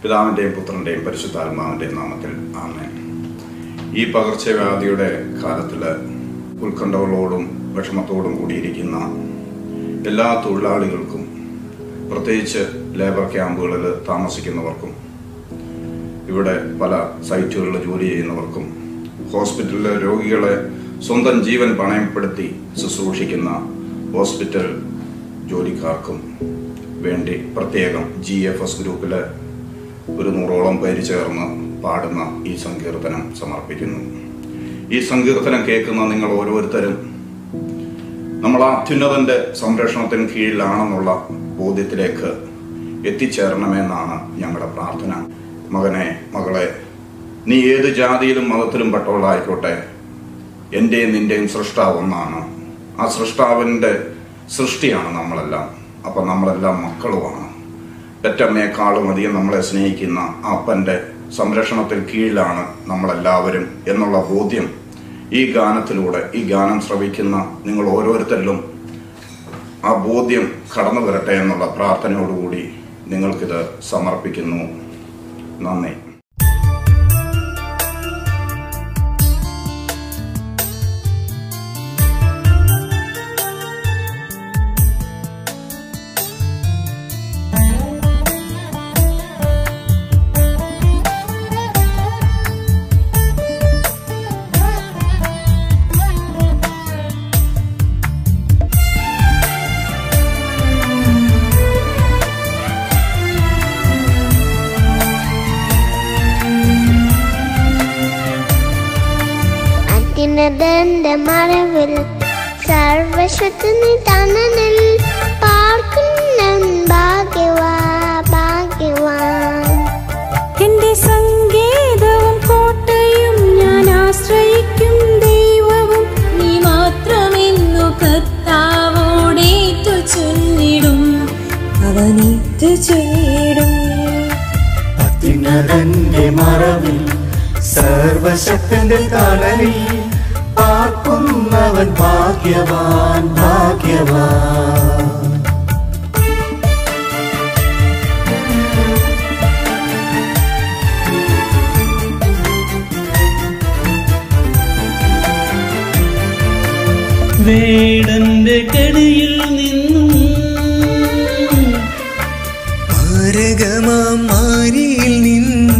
പിതാവിൻ്റെയും പുത്രൻ്റെയും പരിശുദ്ധാത്മാവിൻ്റെയും നാമത്തിൽ ആമേൻ ഈ പകർച്ചവ്യാധിയുടെ കാലത്തിൽ ഉത്കണ്ഠകളോടും വിഷമത്തോടും കൂടിയിരിക്കുന്ന എല്ലാ തൊഴിലാളികൾക്കും പ്രത്യേകിച്ച് ലേബർ ക്യാമ്പുകളിൽ താമസിക്കുന്നവർക്കും ഇവിടെ പല സൈറ്റുകളിൽ ജോലി ചെയ്യുന്നവർക്കും ഹോസ്പിറ്റലിലെ രോഗികളെ സ്വന്തം ജീവൻ പണയപ്പെടുത്തി ശുശ്രൂഷിക്കുന്ന ഹോസ്പിറ്റൽ ജോലിക്കാർക്കും വേണ്ടി പ്രത്യേകം ജി എഫ് എസ് ഗ്രൂപ്പിലെ ഒരു നൂറോളം പേര് ചേർന്ന് പാടുന്ന ഈ സങ്കീർത്തനം സമർപ്പിക്കുന്നു ഈ സങ്കീർത്തനം കേൾക്കുന്ന നിങ്ങൾ ഓരോരുത്തരും നമ്മൾ ആ അത്യുന്നതന്റെ സംരക്ഷണത്തിന് കീഴിലാണെന്നുള്ള ബോധ്യത്തിലേക്ക് എത്തിച്ചേരണമെന്നാണ് ഞങ്ങളുടെ പ്രാർത്ഥന മകനെ മകളെ നീ ഏത് ജാതിയിലും മതത്തിലും പെട്ടവളായിക്കോട്ടെ എൻ്റെയും നിന്റെയും സൃഷ്ടാവ് ഒന്നാണ് ആ സൃഷ്ടാവിൻ്റെ സൃഷ്ടിയാണ് നമ്മളെല്ലാം അപ്പം നമ്മളെല്ലാം മക്കളുമാണ് പെറ്റമ്മയെക്കാളും അധികം നമ്മളെ സ്നേഹിക്കുന്ന ആ അപ്പൻ്റെ സംരക്ഷണത്തിൽ കീഴിലാണ് നമ്മളെല്ലാവരും എന്നുള്ള ബോധ്യം ഈ ഗാനത്തിലൂടെ ഈ ഗാനം ശ്രവിക്കുന്ന നിങ്ങൾ ഓരോരുത്തരിലും ആ ബോധ്യം കടന്നു വരട്ടെ എന്നുള്ള പ്രാർത്ഥനയോടുകൂടി നിങ്ങൾക്കിത് സമർപ്പിക്കുന്നു നന്ദി അത്യുന്നതന്റെ മറവിൽ സർവശക്തി തണനിൽ പാർക്കുന്ന ഭാഗ്യവാ ഭാഗ്യവാൻ എന്റെ സങ്കേതവും കോട്ടയും ഞാൻ ആശ്രയിക്കും ദൈവവും നീ മാത്രമെന്നു കർത്താവോടേറ്റു ചൊല്ലിടും അവനേറ്റു ചൊല്ലിടും അത്യുന്നതന്റെ മറവിൽ സർവശക്തന്റെ തണലിൽ പാർക്കുന്നവൻ ഭാഗ്യവാൻ ഭാഗ്യവാൻ വേടന്റെ കടിയിൽ നിന്നും മാരകമാരിയിൽ നിന്നും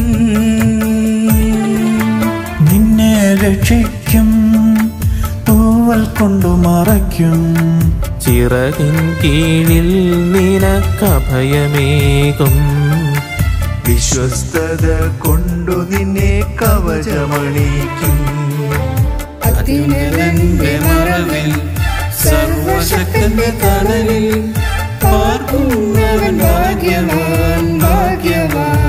നിന്നെ രക്ഷിക്കും തൂവൽ കൊണ്ടു മറയ്ക്കും ചിറകിൻ കീഴിൽ നിനക്കഭയമേകും വിശ്വസ്തത കൊണ്ടു നിന്നെ കവചമണിക്കും അത്യുന്നതന്റെ മറവിൽ സർവശക്തന്റെ തണലിൽ പാർക്കുന്നവൻ ഭാഗ്യവാൻ ഭാഗ്യവാൻ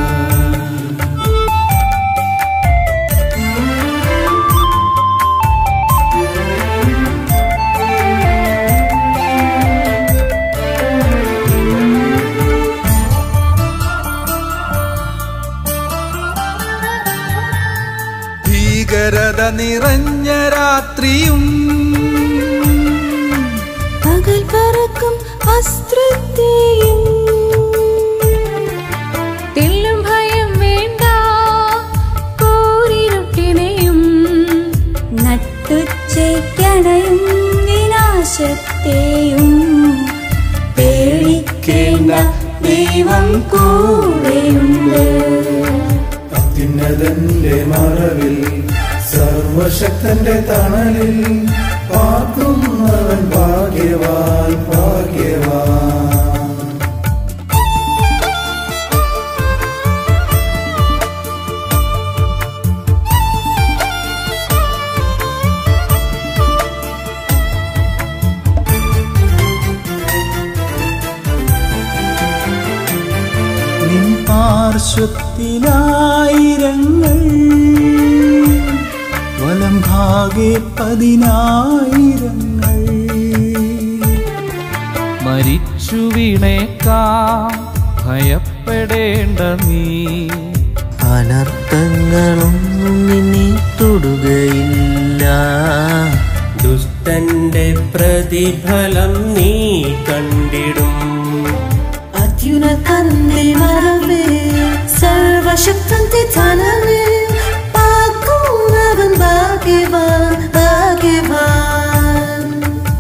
ഭീകരത നിറഞ്ഞ രാത്രിയും പകൽ പറക്കും അസ്ത്രത്തെയും തെല്ലും ഭയം വേണ്ട പോരിരുട്ടിനെയും നട്ടുച്ചയ്ക്കണയും വിനാശത്തെയും പേടിക്കേണ്ട ദൈവം കൂടെയുണ്ട് അത്യുന്നതന്റെ മറവിൽ സർവശക്തന്റെ തണലിൽ പാർക്കുന്നവൻ ഭാഗ്യവാൻ ഭാഗ്യവാൻ നിൻ പാർശ്വത്തിലായിരങ്ങൾ വലം ഭാഗെ പതിനായിരങ്ങൾ മരിച്ചു വീണേക്കാം ഭയപ്പെടേണ്ട നീ അനർത്ഥങ്ങളൊന്നും നിന്നെ തൊടുകയില്ല ദുഷ്ടന്റെ പ്രതിഫലം നീ കണ്ടിടും അത്യുനതന്റെ മറവേ സർവ സർവശക്തന്റെ തണലിൽ പാർക്കുന്നവൻ ഭാഗ്യവാൻ ഭാഗ്യവാൻ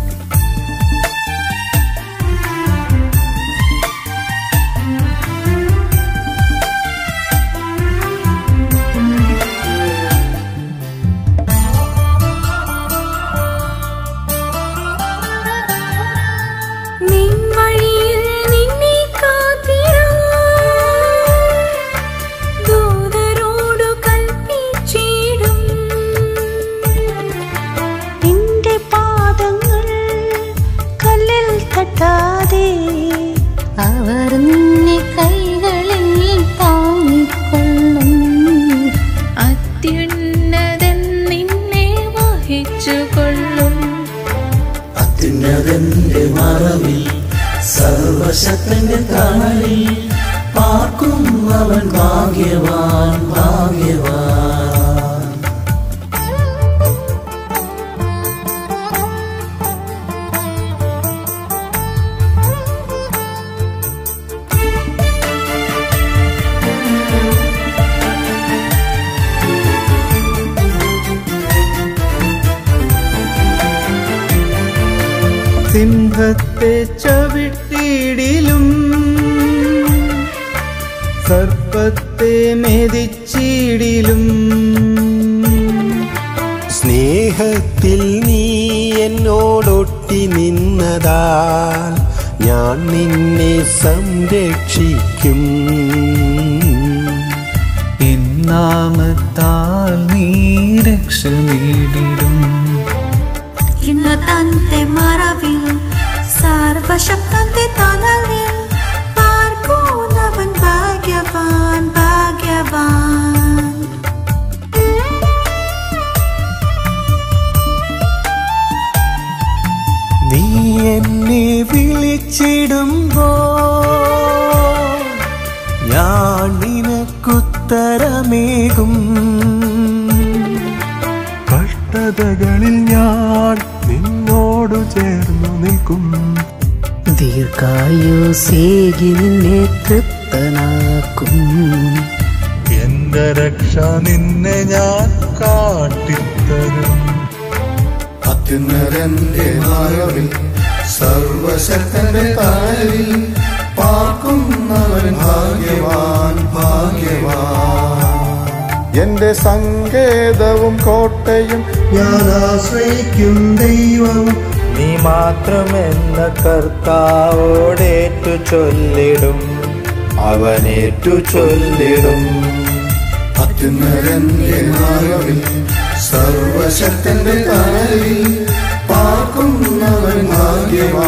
നിൻ വഴിയിൽ നിന്നെ കാത്തിരാൻ ദൂതരോടു കൽപ്പിച്ചിടും നിന്റെ പാദങ്ങൾ കല്ലിൽ തട്ടാതെ അവർ നിന്നെ കൈകളിൽ താങ്ങിക്കൊള്ളും അത്യുന്നതൻ നിന്നെ വഹിച്ചുകൊള്ളും അത്യുന്നതന്റെ മറവിൽ സർവശക്തന്റെ തണലിൽ പാർക്കും അവൻ ഭാഗ്യവാൻ ഭാഗ്യവാൻ സിംഹത്തെ ചവിട്ടിയിടിലും സർപ്പത്തെ മെതിച്ചിടിലും സ്നേഹത്തിൽ നീ എന്നോടൊട്ടി നിന്നതാൽ ഞാൻ നിന്നെ സംരക്ഷിക്കും എന്നാമത്താൽ നീ രക്ഷ നേടിടും ഇന്ന് തന്റെ മറവിൽ സർവശക്തന്റെ തണലിൽ പാർക്കുന്നവൻ ഭാഗ്യവാൻ ഭാഗ്യവാൻ നീ എന്നെ വിളിച്ചിടുമ്പോ ഞാൻ നിനക്കുത്തരമേകും കഷ്ടതകളിൽ ഞാൻ നിന്നോടു ചേർന്നു നിൽക്കും ദീർഘായുസേകി നിന്നെ തൃപ്തനാക്കും എന്റെ രക്ഷ നിന്നെ ഞാൻ കാട്ടിത്തരും അത്യുന്നതന്റെ മറവിൽ സർവശക്തന്റെ തണലിൽ പാർക്കുന്നവൻ ഭാഗ്യവാൻ ഭാഗ്യവാൻ എന്റെ സങ്കേതവും കോട്ടയും ഞാൻ ആശ്രയിക്കും ദൈവം നീ മാത്രമെന്ന കർത്താവോടേറ്റു ചൊല്ലിടും അവനേറ്റു ചൊല്ലിടും അത്യുന്നതന്റെ മറവിൽ സർവശക്തന്റെ തണലിൽ പാർക്കുന്നവൻ ഭാഗ്യവാൻ